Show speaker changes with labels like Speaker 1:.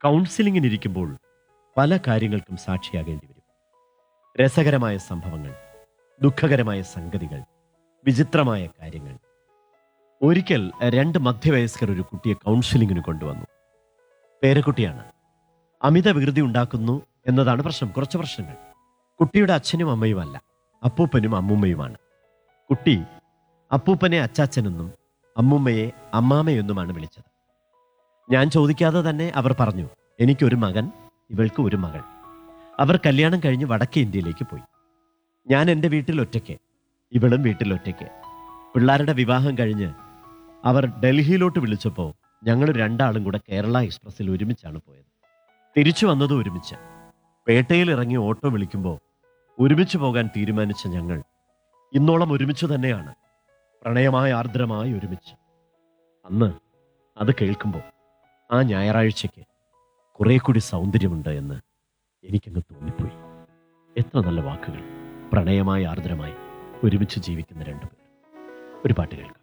Speaker 1: കൗൺസിലിങ്ങിനിരിക്കുമ്പോൾ പല കാര്യങ്ങൾക്കും സാക്ഷിയാകേണ്ടി വരും രസകരമായ സംഭവങ്ങൾ ദുഃഖകരമായ സംഗതികൾ വിചിത്രമായ കാര്യങ്ങൾ ഒരിക്കൽ രണ്ട് മധ്യവയസ്കർ ഒരു കുട്ടിയെ കൗൺസിലിങ്ങിന് കൊണ്ടുവന്നു പേരക്കുട്ടിയാണ് അമിത വികൃതി ഉണ്ടാക്കുന്നു എന്നതാണ് പ്രശ്നം കുറച്ച് പ്രശ്നങ്ങൾ കുട്ടിയുടെ അച്ഛനും അമ്മയുമല്ല അപ്പൂപ്പനും അമ്മൂമ്മയുമാണ് കുട്ടി അപ്പൂപ്പനെ അച്ചാച്ചനെന്നും അമ്മൂമ്മയെ അമ്മാമയെന്നുമാണ് വിളിച്ചത് ഞാൻ ചോദിക്കാതെ തന്നെ അവർ പറഞ്ഞു എനിക്കൊരു മകൻ ഇവൾക്ക് ഒരു മകൾ അവർ കല്യാണം കഴിഞ്ഞ് വടക്കേ ഇന്ത്യയിലേക്ക് പോയി ഞാൻ എൻ്റെ വീട്ടിൽ ഒറ്റയ്ക്ക് ഇവളും വീട്ടിൽ ഒറ്റയ്ക്ക് പിള്ളേരുടെ വിവാഹം കഴിഞ്ഞ് അവർ ഡൽഹിയിലോട്ട് വിളിച്ചപ്പോൾ ഞങ്ങൾ രണ്ടാളും കൂടെ കേരള എക്സ്പ്രസ്സിൽ ഒരുമിച്ചാണ് പോയത് തിരിച്ചു വന്നതും ഒരുമിച്ച് പേട്ടയിൽ ഇറങ്ങി ഓട്ടോ വിളിക്കുമ്പോൾ ഒരുമിച്ച് പോകാൻ തീരുമാനിച്ച ഞങ്ങൾ ഇന്നോളം ഒരുമിച്ച് തന്നെയാണ് പ്രണയമായ ആർദ്രമായി ഒരുമിച്ച് അന്ന് അത് കേൾക്കുമ്പോൾ ആ ഞായറാഴ്ചയ്ക്ക് കുറെ കൂടി സൗന്ദര്യമുണ്ട് എന്ന് എനിക്കങ്ങ് തോന്നിപ്പോയി എത്ര നല്ല വാക്കുകൾ പ്രണയമായി ആർദ്രമായി ഒരുമിച്ച് ജീവിക്കുന്ന രണ്ടുപേർ ഒരു പാട്ട് കേൾക്കാം